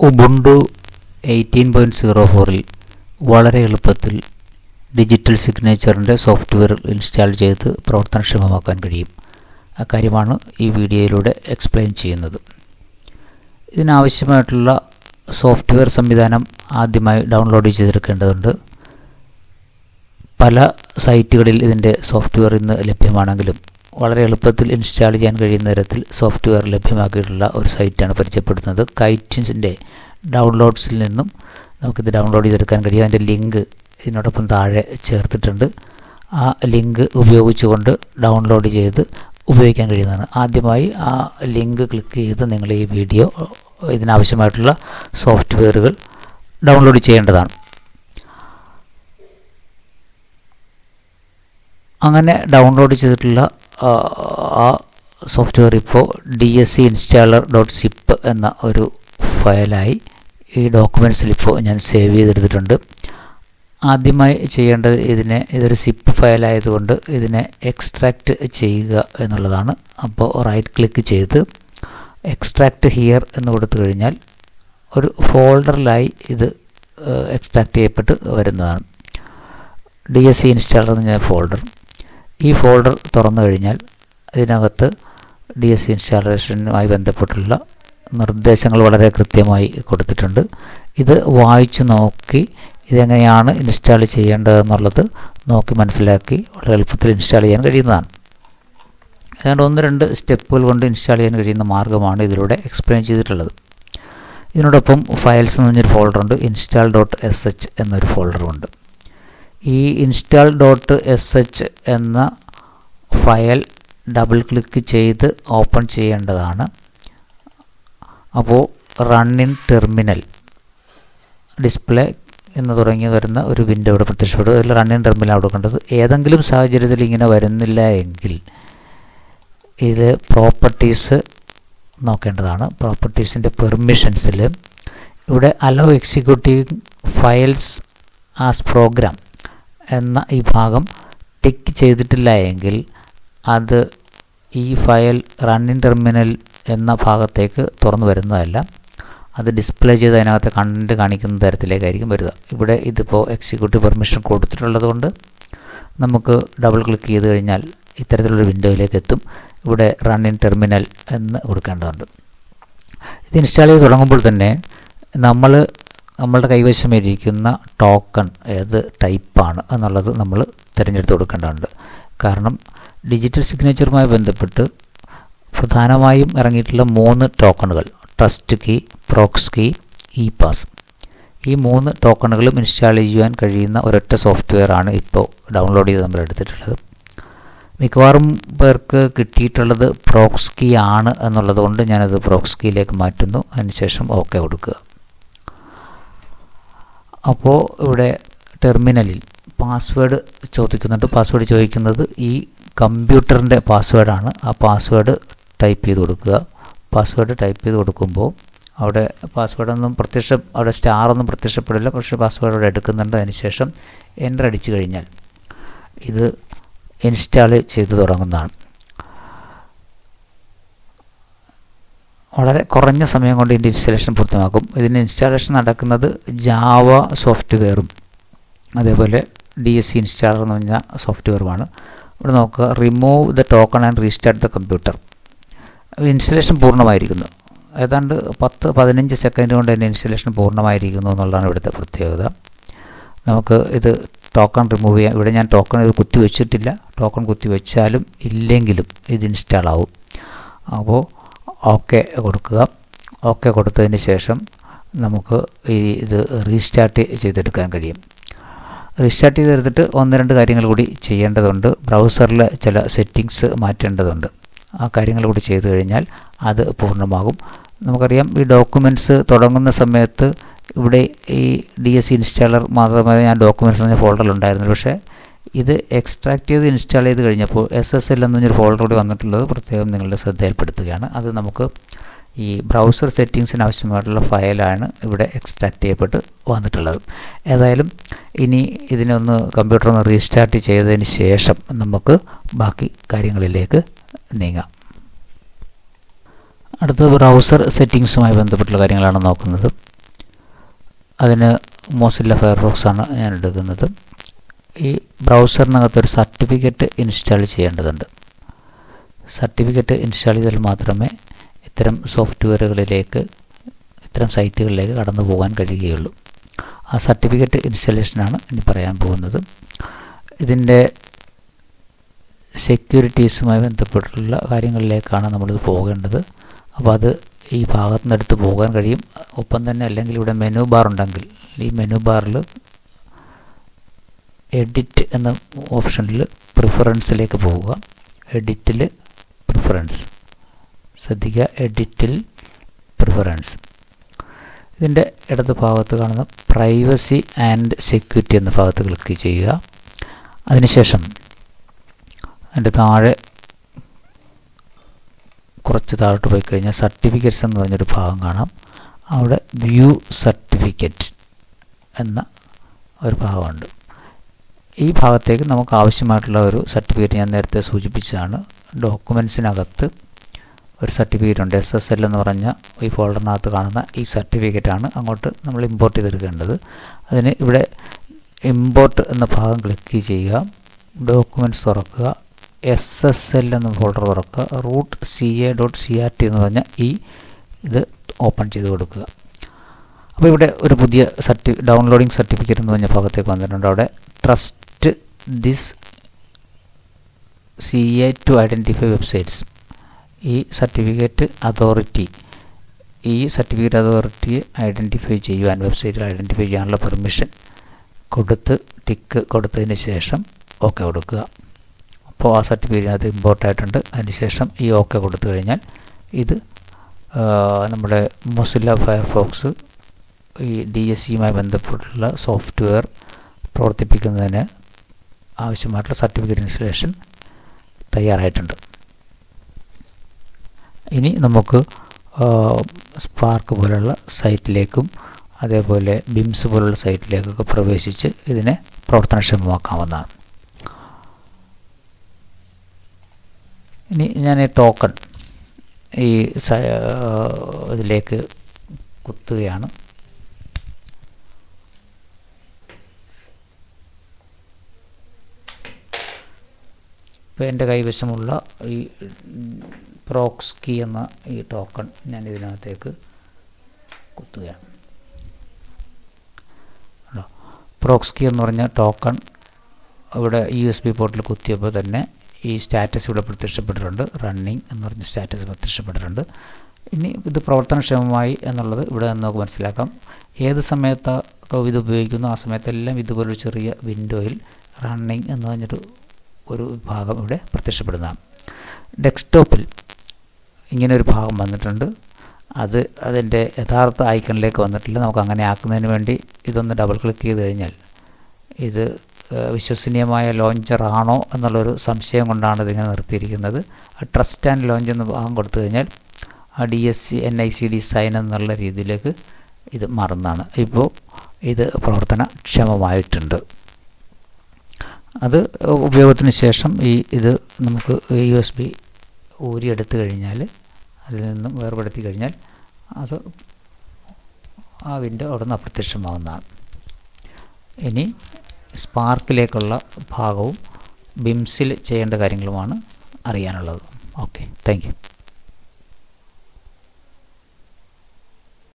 Ubuntu eighteen point zero ഫോറിൽ വളരെ എളുപ്പത്തിൽ ഡിജിറ്റൽ സിഗ്നേച്ചറിൻ്റെ സോഫ്റ്റ്വെയർ ഇൻസ്റ്റാൾ ചെയ്ത് പ്രവർത്തനക്ഷമമാക്കാൻ കഴിയും അക്കാര്യമാണ് ഈ വീഡിയോയിലൂടെ എക്സ്പ്ലെയിൻ ചെയ്യുന്നത് ഇതിനാവശ്യമായിട്ടുള്ള സോഫ്റ്റ്വെയർ സംവിധാനം ആദ്യമായി ഡൗൺലോഡ് ചെയ്തെടുക്കേണ്ടതുണ്ട് പല സൈറ്റുകളിൽ ഇതിൻ്റെ സോഫ്റ്റ്വെയർ ഇന്ന് ലഭ്യമാണെങ്കിലും വളരെ എളുപ്പത്തിൽ ഇൻസ്റ്റാൾ ചെയ്യാൻ കഴിയുന്ന തരത്തിൽ സോഫ്റ്റ്വെയർ ലഭ്യമാക്കിയിട്ടുള്ള ഒരു സൈറ്റാണ് പരിചയപ്പെടുത്തുന്നത് കൈറ്റിൻസിൻ്റെ ഡൗൺലോഡ്സിൽ നിന്നും നമുക്കിത് ഡൗൺലോഡ് ചെയ്തെടുക്കാൻ കഴിയും അതിൻ്റെ ലിങ്ക് ഇതിനോടൊപ്പം താഴെ ചേർത്തിട്ടുണ്ട് ആ ലിങ്ക് ഉപയോഗിച്ചുകൊണ്ട് ഡൗൺലോഡ് ചെയ്ത് ഉപയോഗിക്കാൻ കഴിയുന്നതാണ് ആദ്യമായി ആ ലിങ്ക് ക്ലിക്ക് ചെയ്ത് നിങ്ങൾ ഈ വീഡിയോ ഇതിനാവശ്യമായിട്ടുള്ള സോഫ്റ്റ്വെയറുകൾ ഡൗൺലോഡ് ചെയ്യേണ്ടതാണ് അങ്ങനെ ഡൗൺലോഡ് ചെയ്തിട്ടുള്ള ആ സോഫ്റ്റ്വെയർ ഇപ്പോൾ D S C installer dot zip എന്ന ഒരു ഫയലായി ഈ ഡോക്യുമെൻറ്റ്സിൽ ഇപ്പോൾ ഞാൻ സേവ് ചെയ്തെടുത്തിട്ടുണ്ട് ആദ്യമായി ചെയ്യേണ്ടത് ഇതിനെ ഇതൊരു സിപ്പ് ഫയലായതുകൊണ്ട് ഇതിനെ എക്സ്ട്രാക്റ്റ് ചെയ്യുക എന്നുള്ളതാണ് അപ്പോൾ റൈറ്റ് ക്ലിക്ക് ചെയ്ത് എക്സ്ട്രാക്റ്റ് ഹിയർ എന്ന് കൊടുത്തു കഴിഞ്ഞാൽ ഒരു ഫോൾഡറിലായി ഇത് എക്സ്ട്രാക്റ്റ് ചെയ്യപ്പെട്ട് വരുന്നതാണ് ഡി എസ് സി ഇൻസ്റ്റാളർ എന്ന് പറഞ്ഞ ഫോൾഡർ ഈ ഫോൾഡർ തുറന്നു കഴിഞ്ഞാൽ ഇതിനകത്ത് ഡി എസ് സി ഇൻസ്റ്റാളേഷനുമായി ബന്ധപ്പെട്ടുള്ള നിർദ്ദേശങ്ങൾ വളരെ കൃത്യമായി കൊടുത്തിട്ടുണ്ട് ഇത് വായിച്ചു നോക്കി ഇതെങ്ങനെയാണ് ഇൻസ്റ്റാൾ ചെയ്യേണ്ടതെന്നുള്ളത് നോക്കി മനസ്സിലാക്കി വളരെ എളുപ്പത്തിൽ ഇൻസ്റ്റാൾ ചെയ്യാൻ കഴിയുന്നതാണ് ഏതാണ്ട് ഒന്ന് രണ്ട് സ്റ്റെപ്പുകൾ കൊണ്ട് ഇൻസ്റ്റാൾ ചെയ്യാൻ കഴിയുന്ന മാർഗ്ഗമാണ് ഇതിലൂടെ എക്സ്പ്ലെയിൻ ചെയ്തിട്ടുള്ളത് ഇതിനോടൊപ്പം ഫയൽസ് എന്ന് പറഞ്ഞൊരു ഫോൾഡറുണ്ട് ഇൻസ്റ്റാൾ ഡോട്ട് എസ് എച്ച് എന്നൊരു ഫോൾഡറുമുണ്ട് ഈ ഇൻസ്റ്റാൾ ഡോട്ട് എസ് എച്ച് എന്ന ഫയൽ ഡബിൾ ക്ലിക്ക് ചെയ്ത് ഓപ്പൺ ചെയ്യേണ്ടതാണ് അപ്പോൾ റൺ ഇൻ ടെർമിനൽ ഡിസ്പ്ലേ എന്ന് തുടങ്ങി വരുന്ന ഒരു വിൻഡോ ഇവിടെ പ്രത്യക്ഷപ്പെടും അതിൽ റൺ ഇൻ ടെർമിനൽ അവിടെ കണ്ടത് ഏതെങ്കിലും സാഹചര്യത്തിൽ ഇങ്ങനെ വരുന്നില്ല എങ്കിൽ ഇത് പ്രോപ്പർട്ടീസ് നോക്കേണ്ടതാണ് പ്രോപ്പർട്ടീസിൻ്റെ പെർമിഷൻസിൽ ഇവിടെ allow executive files as program എന്ന ഈ ഭാഗം ടിക്ക് ചെയ്തിട്ടില്ല എങ്കിൽ അത് ഈ ഫയൽ റണ്ണിൻ ടെർമിനൽ എന്ന ഭാഗത്തേക്ക് തുറന്നു വരുന്നതല്ല അത് ഡിസ്പ്ലേ ചെയ്ത് അതിനകത്ത് കണ്ടൻറ്റ് കാണിക്കുന്ന തരത്തിലേക്കായിരിക്കും വരിക ഇവിടെ ഇതിപ്പോൾ എക്സിക്യൂട്ടീവ് പെർമിഷൻ കൊടുത്തിട്ടുള്ളത് കൊണ്ട് നമുക്ക് ഡബിൾ ക്ലിക്ക് ചെയ്ത് കഴിഞ്ഞാൽ ഇത്തരത്തിലുള്ള വിൻഡോയിലേക്ക് എത്തും ഇവിടെ റൺ ഇൻ ടെർമിനൽ എന്ന് കൊടുക്കേണ്ടതുണ്ട് ഇത് ഇൻസ്റ്റാൾ ചെയ്ത് തുടങ്ങുമ്പോൾ തന്നെ നമ്മൾ നമ്മളുടെ കൈവശം ഇരിക്കുന്ന ടോക്കൺ ഏത് ടൈപ്പാണ് എന്നുള്ളത് നമ്മൾ തിരഞ്ഞെടുത്ത് കൊടുക്കേണ്ടതുണ്ട് കാരണം ഡിജിറ്റൽ സിഗ്നേച്ചറുമായി ബന്ധപ്പെട്ട് പ്രധാനമായും ഇറങ്ങിയിട്ടുള്ള മൂന്ന് ടോക്കണുകൾ trust key prox key e pass ഈ മൂന്ന് ടോക്കണുകളും ഇൻസ്റ്റാൾ ചെയ്യുവാൻ കഴിയുന്ന ഒരൊറ്റ സോഫ്റ്റ്വെയർ ആണ് ഇപ്പോൾ ഡൗൺലോഡ് ചെയ്ത് നമ്മൾ എടുത്തിട്ടുള്ളത് മിക്കവാറും പേർക്ക് കിട്ടിയിട്ടുള്ളത് പ്രോക്സ് കീ ആണ് എന്നുള്ളത് കൊണ്ട് ഞാനത് പ്രോക്സ് കീയിലേക്ക് മാറ്റുന്നു അതിനുശേഷം ഓക്കെ കൊടുക്കുക അപ്പോൾ ഇവിടെ ടെർമിനലിൽ പാസ്വേഡ് ചോദിക്കുന്നുണ്ട് പാസ്വേഡ് ചോദിക്കുന്നത് ഈ കമ്പ്യൂട്ടറിൻ്റെ പാസ്വേഡാണ് ആ പാസ്വേഡ് ടൈപ്പ് ചെയ്ത് കൊടുക്കുക പാസ്വേഡ് ടൈപ്പ് ചെയ്ത് കൊടുക്കുമ്പോൾ അവിടെ പാസ്വേഡൊന്നും പ്രത്യക്ഷ അവിടെ സ്റ്റാറൊന്നും പ്രത്യക്ഷപ്പെടില്ല പക്ഷേ പാസ്വേഡ് അവിടെ എടുക്കുന്നുണ്ട് അതിനുശേഷം എൻ്റർ അടിച്ചു കഴിഞ്ഞാൽ ഇത് ഇൻസ്റ്റാൾ ചെയ്ത് തുടങ്ങുന്നതാണ് വളരെ കുറഞ്ഞ സമയം കൊണ്ട് ഇതിൻ്റെ ഇൻസ്റ്റാളേഷൻ പൂർത്തിയാക്കും ഇതിൻ്റെ ഇൻസ്റ്റാളേഷൻ നടക്കുന്നത് ജാവ സോഫ്റ്റ്വെയറും അതേപോലെ ഡി എസ് സി ഇൻസ്റ്റാളർ എന്ന് പറഞ്ഞ സോഫ്റ്റ്വെയറുമാണ് ഇവിടെ നോക്കുക remove the token and restart the computer installation പൂർണ്ണമായിരിക്കുന്നു ഏതാണ്ട് പത്ത് പതിനഞ്ച് സെക്കൻഡ് കൊണ്ട് തന്നെ ഇൻസ്റ്റലേഷൻ പൂർണ്ണമായിരിക്കുന്നു എന്നുള്ളതാണ് ഇവിടുത്തെ പ്രത്യേകത നമുക്ക് ഇത് ടോക്കൺ റിമൂവ് ചെയ്യാം ഇവിടെ ഞാൻ ടോക്കൺ ഇത് കുത്തി വെച്ചിട്ടില്ല ടോക്കൺ കുത്തി വെച്ചാലും ഇല്ലെങ്കിലും ഇത് ഇൻസ്റ്റാൾ ആവും അപ്പോൾ ഓക്കെ കൊടുക്കുക ഓക്കെ കൊടുത്തതിന് ശേഷം നമുക്ക് ഈ ഇത് റീസ്റ്റാർട്ട് ചെയ്തെടുക്കാൻ കഴിയും റീസ്റ്റാർട്ട് ചെയ്തെടുത്തിട്ട് ഒന്ന് രണ്ട് കാര്യങ്ങൾ കൂടി ചെയ്യേണ്ടതുണ്ട് ബ്രൗസറിലെ ചില സെറ്റിങ്സ് മാറ്റേണ്ടതുണ്ട് ആ കാര്യങ്ങൾ കൂടി ചെയ്തു കഴിഞ്ഞാൽ അത് പൂർണ്ണമാകും നമുക്കറിയാം ഈ ഡോക്യുമെൻറ്റ്സ് തുടങ്ങുന്ന സമയത്ത് ഇവിടെ ഈ ഡി എസ് ഇൻസ്റ്റാളർ മാത്രമേ ഞാൻ ഡോക്യുമെൻറ്റ്സ് എന്ന ഫോൾഡറിലുണ്ടായിരുന്നു പക്ഷേ ഇത് എക്സ്ട്രാക്ട് ചെയ്ത് ഇൻസ്റ്റാൾ ചെയ്ത് കഴിഞ്ഞപ്പോൾ എസ് എസ് എൽ എന്ന് പറഞ്ഞൊരു ഫോൾഡർ കൂടി വന്നിട്ടുള്ളത് പ്രത്യേകം നിങ്ങളുടെ ശ്രദ്ധയിൽപ്പെടുത്തുകയാണ് അത് നമുക്ക് ഈ ബ്രൗസർ സെറ്റിങ്സിന് ആവശ്യമായിട്ടുള്ള ഫയലാണ് ഇവിടെ എക്സ്ട്രാക്ട് ചെയ്യപ്പെട്ട് വന്നിട്ടുള്ളത് ഏതായാലും ഇനി ഇതിനൊന്ന് കമ്പ്യൂട്ടർ ഒന്ന് റീസ്റ്റാർട്ട് ചെയ്തതിന് ശേഷം നമുക്ക് ബാക്കി കാര്യങ്ങളിലേക്ക് നീങ്ങാം അടുത്തത് ബ്രൗസർ സെറ്റിങ്സുമായി ബന്ധപ്പെട്ടുള്ള കാര്യങ്ങളാണ് നോക്കുന്നത് അതിന് മോസില്ല ഫയർഫോക്സ് ആണ് ഞാൻ എടുക്കുന്നത് ഈ ബ്രൗസറിനകത്ത് ഒരു സർട്ടിഫിക്കറ്റ് ഇൻസ്റ്റാൾ ചെയ്യേണ്ടതുണ്ട് സർട്ടിഫിക്കറ്റ് ഇൻസ്റ്റാൾ ചെയ്താൽ മാത്രമേ ഇത്തരം സോഫ്റ്റ്വെയറുകളിലേക്ക് ഇത്തരം സൈറ്റുകളിലേക്ക് കടന്നു പോകാൻ കഴിയുകയുള്ളൂ ആ സർട്ടിഫിക്കറ്റ് ഇൻസ്റ്റാളേഷനാണ് ഇനി പറയാൻ പോകുന്നത് ഇതിൻ്റെ സെക്യൂരിറ്റീസുമായി ബന്ധപ്പെട്ടുള്ള കാര്യങ്ങളിലേക്കാണ് നമ്മളിത് പോകേണ്ടത് അപ്പോൾ അത് ഈ ഭാഗത്തു നിന്ന് എടുത്ത് പോകാൻ കഴിയും ഒപ്പം തന്നെ അല്ലെങ്കിൽ ഇവിടെ മെനു ബാർ ഉണ്ടെങ്കിൽ ഈ മെനു ബാറിൽ എഡിറ്റ് എന്ന ഓപ്ഷനിൽ പ്രിഫറൻസിലേക്ക് പോവുക എഡിറ്റിൽ പ്രിഫറൻസ് ശ്രദ്ധിക്കുക എഡിറ്റിൽ പ്രിഫറൻസ് ഇതിൻ്റെ ഇടത് ഭാഗത്ത് കാണുന്ന പ്രൈവസി ആൻഡ് സെക്യൂരിറ്റി എന്ന ഭാഗത്ത് ക്ലിക്ക് ചെയ്യുക അതിനുശേഷം അതിൻ്റെ താഴെ കുറച്ച് താഴോട്ട് പോയി കഴിഞ്ഞാൽ സർട്ടിഫിക്കറ്റ്സ് എന്ന് പറഞ്ഞൊരു ഭാഗം കാണാം അവിടെ വ്യൂ സർട്ടിഫിക്കറ്റ് എന്ന ഒരു ഭാഗമുണ്ട് ഈ ഭാഗത്തേക്ക് നമുക്ക് ആവശ്യമായിട്ടുള്ള ഒരു സർട്ടിഫിക്കറ്റ് ഞാൻ നേരത്തെ സൂചിപ്പിച്ചതാണ് ഡോക്യുമെൻസിനകത്ത് ഒരു സർട്ടിഫിക്കറ്റ് ഉണ്ട് എസ് എസ് എൽ എന്ന് പറഞ്ഞ ഈ ഫോൾഡറിനകത്ത് കാണുന്ന ഈ സർട്ടിഫിക്കറ്റാണ് അങ്ങോട്ട് നമ്മൾ ഇമ്പോർട്ട് ചെയ്തെടുക്കേണ്ടത് അതിന് ഇവിടെ ഇമ്പോർട്ട് എന്ന ഭാഗം ക്ലിക്ക് ചെയ്യുക ഡോക്യുമെൻറ്റ്സ് തുറക്കുക എസ് എസ് എൽ എന്ന ഫോൾഡർ തുറക്കുക root C A dot C R T എന്ന് പറഞ്ഞ ഈ ഇത് ഓപ്പൺ ചെയ്ത് കൊടുക്കുക അപ്പോൾ ഇവിടെ ഒരു പുതിയ സർട്ടി ഡൗൺലോഡിംഗ് സർട്ടിഫിക്കറ്റ് എന്ന് പറഞ്ഞ ഭാഗത്തേക്ക് വന്നിട്ടുണ്ട് അവിടെ trust this C A to identify websites ഈ സർട്ടിഫിക്കറ്റ് അതോറിറ്റി ഈ സർട്ടിഫിക്കറ്റ് അതോറിറ്റിയെ ഐഡൻറ്റിഫൈ ചെയ്യുവാൻ വെബ്സൈറ്റിൽ ഐഡൻറ്റിഫൈ ചെയ്യാനുള്ള പെർമിഷൻ കൊടുത്ത് ടിക്ക് കൊടുത്തതിന് ശേഷം ഓക്കെ കൊടുക്കുക അപ്പോൾ ആ സർട്ടിഫിക്കറ്റ് അത് ഇമ്പോർട്ട് ആയിട്ടുണ്ട് അതിനുശേഷം ഈ ഓക്കെ കൊടുത്തു കഴിഞ്ഞാൽ ഇത് നമ്മുടെ മൊസില്ല ഫയർഫോക്സ് ഈ ഡി എസ് സിയുമായി ബന്ധപ്പെട്ടുള്ള സോഫ്റ്റ്വെയർ പ്രവർത്തിപ്പിക്കുന്നതിന് ആവശ്യമായിട്ടുള്ള സർട്ടിഫിക്കറ്റ് ഇൻസ്റ്റലേഷൻ തയ്യാറായിട്ടുണ്ട് ഇനി നമുക്ക് സ്പാർക്ക് പോലുള്ള സൈറ്റിലേക്കും അതേപോലെ ബിംസ് പോലുള്ള സൈറ്റിലേക്കൊക്കെ പ്രവേശിച്ച് ഇതിനെ പ്രവർത്തനക്ഷമമാക്കാവുന്നതാണ് ഇനി ഞാൻ ഈ ടോക്കൺ ഈ ഇതിലേക്ക് കുത്തുകയാണ് ഇപ്പോൾ എൻ്റെ കൈവശമുള്ള ഈ പ്രോക്സ്കി എന്ന ഈ ടോക്കൺ ഞാൻ ഇതിനകത്തേക്ക് കുത്തുകയാണ് പ്രോക്സ്കി എന്ന് പറഞ്ഞ ടോക്കൺ ഇവിടെ യു എസ് ബി പോർട്ടിൽ കുത്തിയപ്പോൾ തന്നെ ഈ സ്റ്റാറ്റസ് ഇവിടെ പ്രത്യക്ഷപ്പെട്ടിട്ടുണ്ട് റണ്ണിങ് എന്ന് പറഞ്ഞ സ്റ്റാറ്റസ് പ്രത്യക്ഷപ്പെട്ടിട്ടുണ്ട് ഇനി ഇത് പ്രവർത്തനക്ഷമമായി എന്നുള്ളത് ഇവിടെ നിന്ന് നമുക്ക് മനസ്സിലാക്കാം ഏത് സമയത്തൊക്കെ ഇത് ഉപയോഗിക്കുന്നു ആ സമയത്തെല്ലാം ഇതുപോലൊരു ചെറിയ വിൻഡോയിൽ റണ്ണിങ് എന്ന് പറഞ്ഞൊരു ഒരു ഭാഗം ഇവിടെ പ്രത്യക്ഷപ്പെടുന്നതാണ് ഡെസ്ക്ടോപ്പിൽ ഇങ്ങനെ ഒരു ഭാഗം വന്നിട്ടുണ്ട് അത് അതിൻ്റെ യഥാർത്ഥ ഐക്കണിലേക്ക് വന്നിട്ടില്ല നമുക്ക് അങ്ങനെ ആക്കുന്നതിന് വേണ്ടി ഇതൊന്ന് ഡബിൾ ക്ലിക്ക് ചെയ്ത് കഴിഞ്ഞാൽ ഇത് വിശ്വസനീയമായ ലോഞ്ചർ ആണോ എന്നുള്ളൊരു സംശയം കൊണ്ടാണ് ഇതിങ്ങനെ നിർത്തിയിരിക്കുന്നത് ട്രസ്റ്റ് ആൻഡ് ലോഞ്ച് എന്ന ഭാഗം കൊടുത്തു കഴിഞ്ഞാൽ ആ D S C N I C D sign എന്നുള്ള രീതിയിലേക്ക് ഇത് മാറുന്നതാണ് ഇപ്പോൾ ഇത് പ്രവർത്തനക്ഷമമായിട്ടുണ്ട് അത് ഉപയോഗത്തിന് ശേഷം ഈ ഇത് നമുക്ക് യു എസ് ബി ഊരിയെടുത്തു കഴിഞ്ഞാൽ അതിൽ നിന്നും വേർപെടുത്തി കഴിഞ്ഞാൽ അത് ആ വിൻഡോ അവിടെ നിന്ന് അപ്രത്യക്ഷമാകുന്നതാണ് ഇനി സ്പാർക്കിലേക്കുള്ള ഭാഗവും ബിംസിൽ ചെയ്യേണ്ട കാര്യങ്ങളുമാണ് അറിയാനുള്ളത് ഓക്കെ താങ്ക്